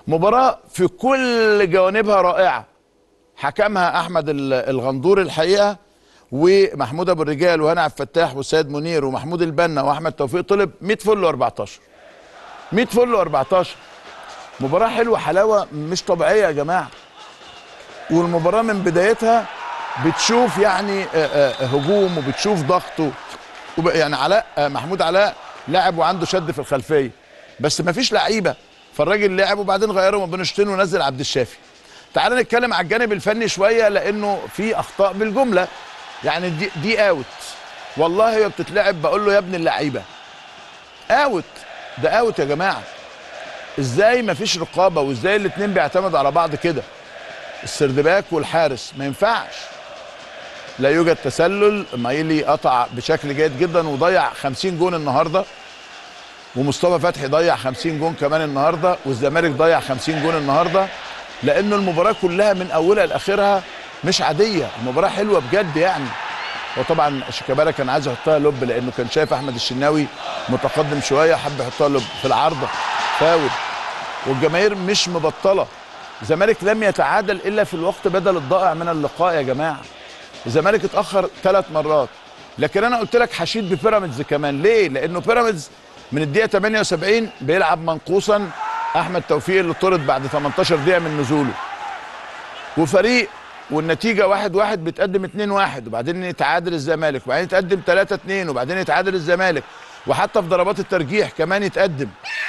مباراه في كل جوانبها رائعه حكمها احمد ال- الغندور الحقيقه ومحمود ابو الرجال وهنا عبد الفتاح والسيد منير ومحمود البنا واحمد توفيق طلب 100 فل و14 100 فل و14 مباراه حلوه حلاوه مش طبيعيه يا جماعه والمباراه من بدايتها بتشوف يعني آه، آه، هجوم وبتشوف ضغط و- وب- يعني علاء آه، محمود علاء لاعب وعنده شد في الخلفيه بس ما فيش لعيبه فالراجل لعب وبعدين غيره ما بين شوطين ونزل عبد الشافي تعال نتكلم على الجانب الفني شويه لانه في اخطاء بالجمله يعني دي دي اوت والله هي بتتلعب بقول له يا ابن اللعيبه اوت ده اوت يا جماعه ازاي ما فيش رقابه وازاي الاثنين بيعتمدوا على بعض كده السردباك والحارس ما ينفعش لا يوجد تسلل مايلي قطع بشكل جيد جدا وضيع 50 جون النهارده ومصطفى فتحي ضيع 50 جون كمان النهارده والزمالك ضيع 50 جون النهارده لانه المباراه كلها من اولها لاخرها مش عاديه المباراه حلوه بجد يعني وطبعا شيكابالا كان عايز يحطها لب لانه كان شايف احمد الشناوي متقدم شويه حب يحطها لب في العارضه فاول والجماهير مش مبطله الزمالك لم يتعادل الا في الوقت بدل الضائع من اللقاء يا جماعه الزمالك اتاخر ثلاث مرات لكن انا قلت لك حشيد ببيراميدز كمان ليه لانه بيراميدز من الدقيقه 78 بيلعب منقوصا احمد توفيق اللي طرد بعد 18 دقيقه من نزوله وفريق والنتيجه واحد واحد بيتقدم 2 1 وبعدين يتعادل الزمالك وبعدين يتقدم 3 2 وبعدين يتعادل الزمالك وحتى في ضربات الترجيح كمان يتقدم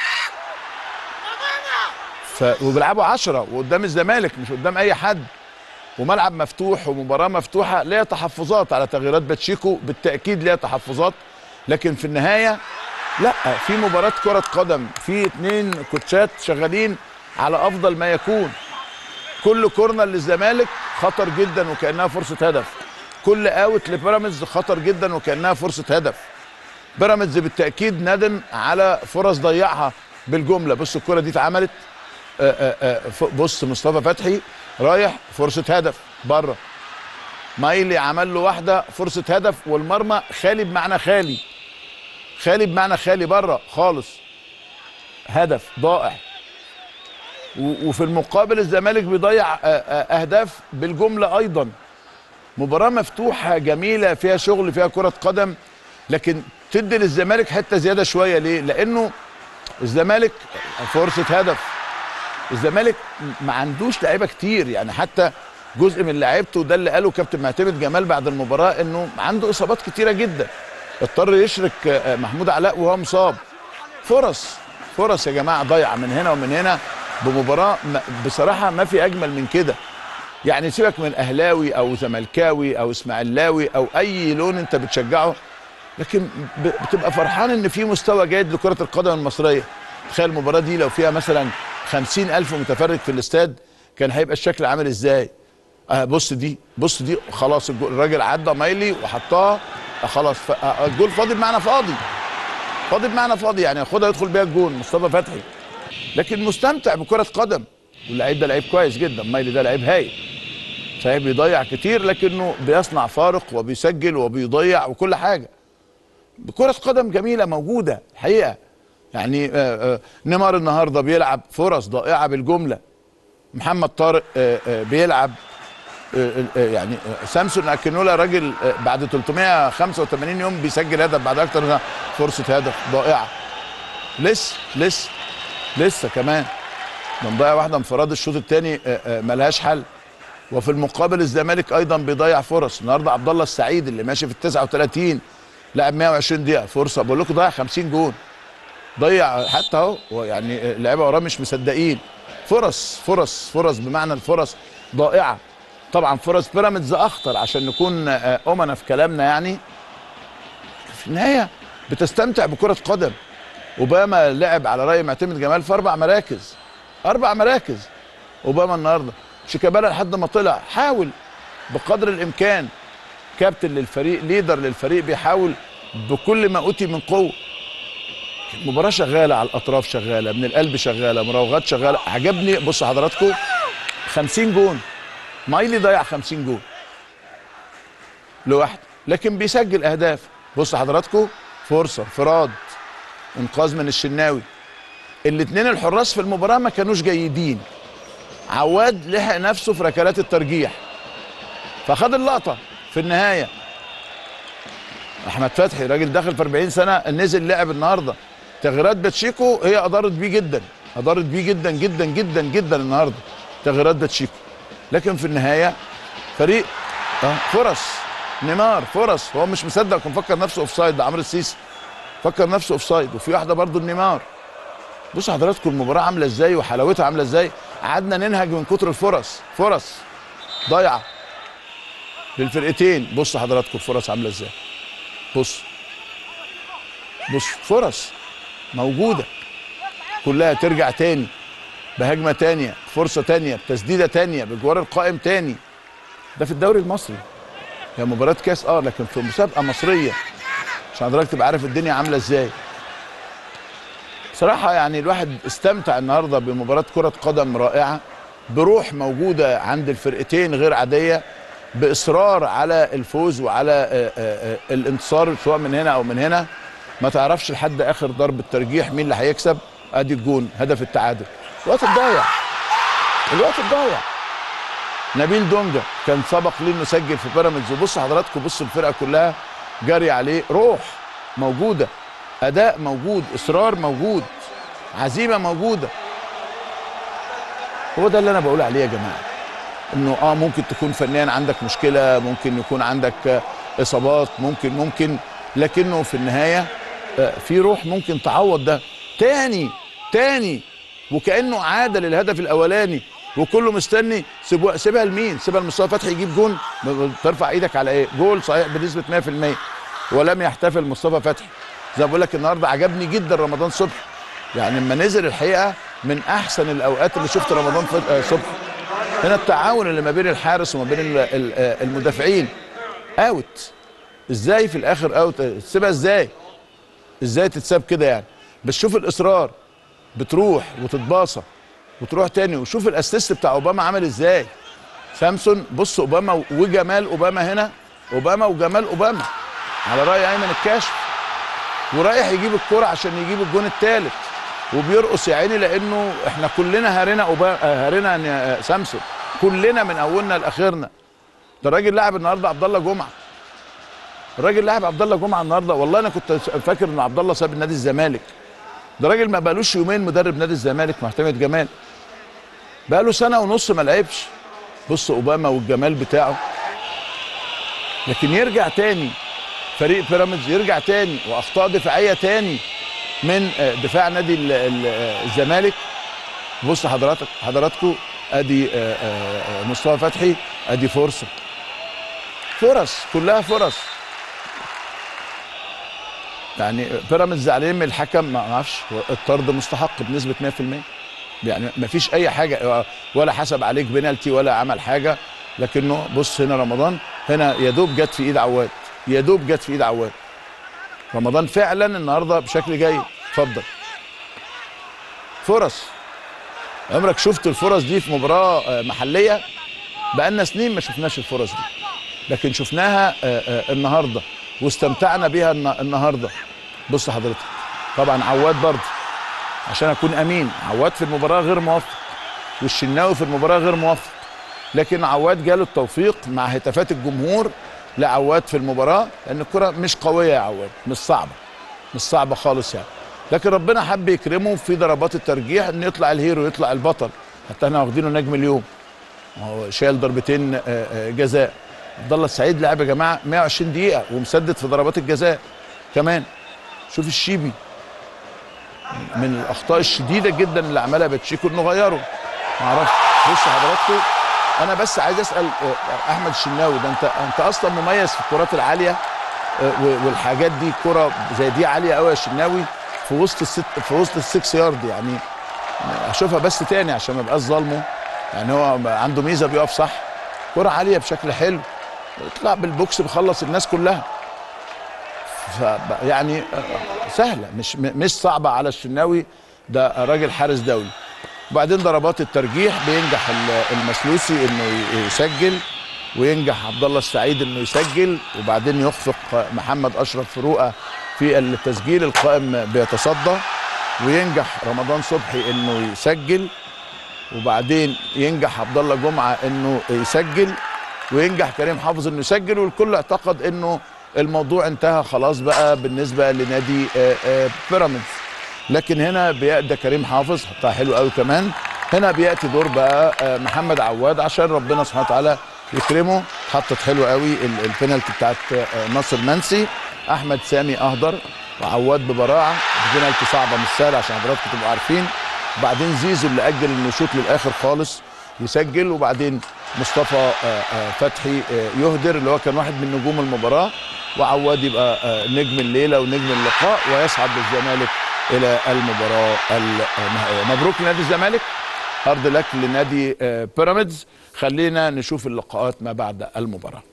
ف... وبيلعبوا 10 وقدام الزمالك مش قدام اي حد وملعب مفتوح ومباراه مفتوحه ليها تحفظات على تغييرات باتشيكو بالتاكيد ليها تحفظات لكن في النهايه لا في مباراه كره قدم في اتنين كوتشات شغالين على افضل ما يكون كل كورنر للزمالك خطر جدا وكانها فرصه هدف كل اوت لبيراميدز خطر جدا وكانها فرصه هدف بيراميدز بالتاكيد ندم على فرص ضيعها بالجمله بص الكره دي اتعملت آه، آه، آه، ف- بص مصطفى فتحي رايح فرصه هدف بره مايلي عمل له واحده فرصه هدف والمرمى خالي بمعنى خالي خالي بمعنى خالي بره خالص هدف ضائع و- وفي المقابل الزمالك بيضيع آه، آه، اهداف بالجمله ايضا مباراه مفتوحه جميله فيها شغل فيها كره قدم لكن تدي للزمالك حته زياده شويه ليه لانه الزمالك فرصه هدف الزمالك ما عندوش لعيبه كتير يعني حتى جزء من لعيبته ده اللي قاله كابتن معتمد جمال بعد المباراه انه عنده اصابات كتيره جدا اضطر يشرك آه، محمود علاء وهو مصاب فرص فرص يا جماعه ضايعه من هنا ومن هنا بمباراه ما- بصراحه ما في اجمل من كده يعني سيبك من اهلاوي او زملكاوي او اسماعيلاوي او اي لون انت بتشجعه لكن ب- بتبقى فرحان ان في مستوى جيد لكره القدم المصريه تخيل المباراه دي لو فيها مثلا خمسين الف متفرج في الاستاد كان هيبقى الشكل عامل ازاي آه بص دي بص دي خلاص الجو- الراجل عدى مايلي وحطها آه خلاص ف- آه الجول فاضي بمعنى فاضي فاضي بمعنى فاضي يعني ياخدها يدخل بيها الجون مصطفى فتحي لكن مستمتع بكره قدم واللعيب ده لعيب كويس جدا مايلي ده لعيب هايل صحيح بيضيع كتير لكنه بيصنع فارق وبيسجل وبيضيع وكل حاجه كرة قدم جميلة موجودة الحقيقة يعني آه، آه، نيمار النهارده بيلعب فرص ضائعة بالجملة محمد طارق آه، آه، بيلعب آه، آه، يعني آه، سامسون اكينولا راجل آه، بعد 385 يوم بيسجل هدف بعد اكتر من فرصة هدف ضائعة لسه لسه لسه كمان بنضيع واحدة انفراد الشوط الثاني ملهاش حل وفي المقابل الزمالك ايضا بيضيع فرص النهارده عبد الله السعيد اللي ماشي في ال 39 لعب 120 دقيقه فرصه بقول لكم ضيع 50 جون ضيع حتى اهو هو يعني اللعيبه وراه مش مصدقين فرص فرص فرص بمعنى الفرص ضائعه طبعا فرص بيراميدز اخطر عشان نكون آه، امنا في كلامنا يعني في النهايه بتستمتع بكره قدم اوباما لعب على راي معتمد جمال في اربع مراكز اربع مراكز اوباما النهارده شيكابالا لحد ما طلع حاول بقدر الامكان كابتن للفريق ليدر للفريق بيحاول بكل ما اوتي من قوه المباراه شغاله على الاطراف شغاله من القلب شغاله مراوغات شغاله عجبني بصوا حضراتكم 50 جون مايلي ضيع 50 جون لوحده لكن بيسجل اهداف بصوا حضراتكم فرصه انفراد انقاذ من الشناوي الاثنين الحراس في المباراه ما كانوش جيدين عواد لحق نفسه في ركلات الترجيح فخد اللقطه في النهايه احمد فتحي راجل داخل في 40 سنه نزل لعب النهارده تغييرات باتشيكو هي ادارت بيه جدا ادارت بيه جدا جدا جدا جدا النهارده تغييرات باتشيكو لكن في النهايه فريق اه فرص نيمار فرص هو مش مصدق كان مفكر نفسه اوف سايد ده عمرو السيسي فكر نفسه اوف سايد وفي واحده برضو النيمار بصوا حضراتكم المباراه عامله ازاي وحلاوتها عامله ازاي قعدنا ننهج من كتر الفرص فرص ضايعه للفرقتين بصوا حضراتكم الفرص عامله ازاي بص بص فرص موجوده كلها ترجع تاني بهجمه تانية فرصه تانية بتسديده تانية بجوار القائم تاني ده في الدوري المصري هي مباراه كاس اه لكن في مسابقه مصريه عشان حضرتك تبقى عارف الدنيا عامله ازاي بصراحه يعني الواحد استمتع النهارده بمباراه كره قدم رائعه بروح موجوده عند الفرقتين غير عاديه باصرار على الفوز وعلى آه، آه، آه، الانتصار سواء من هنا او من هنا ما تعرفش لحد اخر ضربه ترجيح مين اللي هيكسب ادي الجون هدف التعادل الوقت الضايع الوقت الضايع نبيل دونجا كان سبق ليه انه يسجل في بيراميدز وبصوا حضراتكم بصوا الفرقه كلها جري عليه روح موجوده اداء موجود اصرار موجود عزيمه موجوده هو ده اللي انا بقول عليه يا جماعه انه اه ممكن تكون فنيا عندك مشكله ممكن يكون عندك آه، اصابات ممكن ممكن لكنه في النهايه آه، في روح ممكن تعوض ده تاني تاني وكانه عاده للهدف الاولاني وكله مستني سيبوا- سيبها لمين؟ سيبها لمصطفى فتحي يجيب جون ب- ترفع ايدك على ايه؟ جول صحيح بنسبه 100% ولم يحتفل مصطفى فتحي زي ما بقول لك النهارده عجبني جدا رمضان صبحي يعني لما نزل الحقيقه من احسن الاوقات اللي شفت رمضان فت- آه، صبحي هنا التعاون اللي ما بين الحارس وما بين ال- ال- آه، المدافعين اوت ازاي في الاخر اوت آه، تسيبها ازاي ازاي تتساب كده يعني بس شوف الاصرار بتروح وتتباصى وتروح تاني وشوف الاسيست بتاع اوباما عامل ازاي سامسون بص اوباما وجمال اوباما هنا اوباما وجمال اوباما على راي ايمن الكاشف ورايح يجيب الكرة عشان يجيب الجون الثالث وبيرقص يا عيني لانه احنا كلنا هرنا أوبا... آه، هرنا يا سامسون كلنا من اولنا لاخرنا ده الراجل لعب النهارده عبد الله جمعه الراجل لعب عبد الله جمعه النهارده والله انا كنت فاكر ان عبد الله ساب نادي الزمالك ده راجل ما بقالوش يومين مدرب نادي الزمالك معتمد جمال بقاله سنه ونص ما لعبش بص اوباما والجمال بتاعه لكن يرجع تاني فريق بيراميدز يرجع تاني واخطاء دفاعيه تاني من آه، دفاع نادي ال- ال- آه، الزمالك بص حضرتك حضراتكم ادي آه، آه، آه، مصطفى فتحي ادي فرصه فرص كلها فرص يعني بيراميدز زعلانين من الحكم ما اعرفش هو الطرد مستحق بنسبه 100% يعني ما فيش اي حاجه ولا حسب عليك بنالتي ولا عمل حاجه لكنه بص هنا رمضان هنا يا دوب جت في ايد عواد يا دوب جت في ايد عواد رمضان فعلا النهارده بشكل جيد اتفضل فرص عمرك شفت الفرص دي في مباراه آه، محليه بقالنا سنين ما شفناش الفرص دي لكن شفناها آه، آه، النهارده واستمتعنا بيها الن- النهارده بص حضرتك طبعا عواد برضه عشان اكون امين عواد في المباراه غير موفق والشناوي في المباراه غير موفق لكن عواد جاله التوفيق مع هتافات الجمهور لعواد في المباراه لان الكره مش قويه يا عواد مش صعبه مش صعبه خالص يعني لكن ربنا حب يكرمه في ضربات الترجيح ان يطلع الهيرو يطلع البطل حتى احنا واخدينه نجم اليوم هو شايل ضربتين آه، آه، جزاء عبد الله السعيد لعب يا جماعه 120 دقيقه ومسدد في ضربات الجزاء كمان شوف الشيبي من الاخطاء الشديده جدا اللي عملها باتشيكو انه غيره ما اعرفش بص حضراتكم انا بس عايز اسال آه، احمد الشناوي ده انت انت اصلا مميز في الكرات العاليه آه، و- والحاجات دي كره زي دي عاليه قوي يا شناوي في وسط الست في وسط السكس يارد يعني اشوفها بس تاني عشان ما ابقاش ظالمه يعني هو عنده ميزه بيقف صح كره عاليه بشكل حلو يطلع بالبوكس بيخلص الناس كلها ف يعني آه، سهله مش م- مش صعبه على الشناوي ده راجل حارس دولي وبعدين ضربات الترجيح بينجح ال- المسلوسي انه ي- يسجل وينجح عبد الله السعيد انه يسجل وبعدين يخفق محمد اشرف فروقه في التسجيل القائم بيتصدى وينجح رمضان صبحي انه يسجل وبعدين ينجح عبد الله جمعه انه يسجل وينجح كريم حافظ انه يسجل والكل اعتقد انه الموضوع انتهى خلاص بقى بالنسبه لنادي آه، آه، بيراميدز لكن هنا بيأدى كريم حافظ حطها حلو قوي كمان هنا بياتي دور بقى آه، محمد عواد عشان ربنا سبحانه وتعالى يكرمه حطت حلو قوي ال- البينالتي بتاعت آه، ناصر منسي احمد سامي اهدر وعواد ببراعه دي بينالتي صعبه مش سهله عشان حضراتكم تبقوا عارفين وبعدين زيزو اللي اجل انه يشوط للاخر خالص يسجل وبعدين مصطفى آه، آه، فتحي آه، يهدر اللي هو كان واحد من نجوم المباراه وعواد يبقى آه، نجم الليله ونجم اللقاء ويصعد بالزمالك الى المباراه النهائيه مبروك لنادي الزمالك هارد لك لنادي آه، بيراميدز خلينا نشوف اللقاءات ما بعد المباراه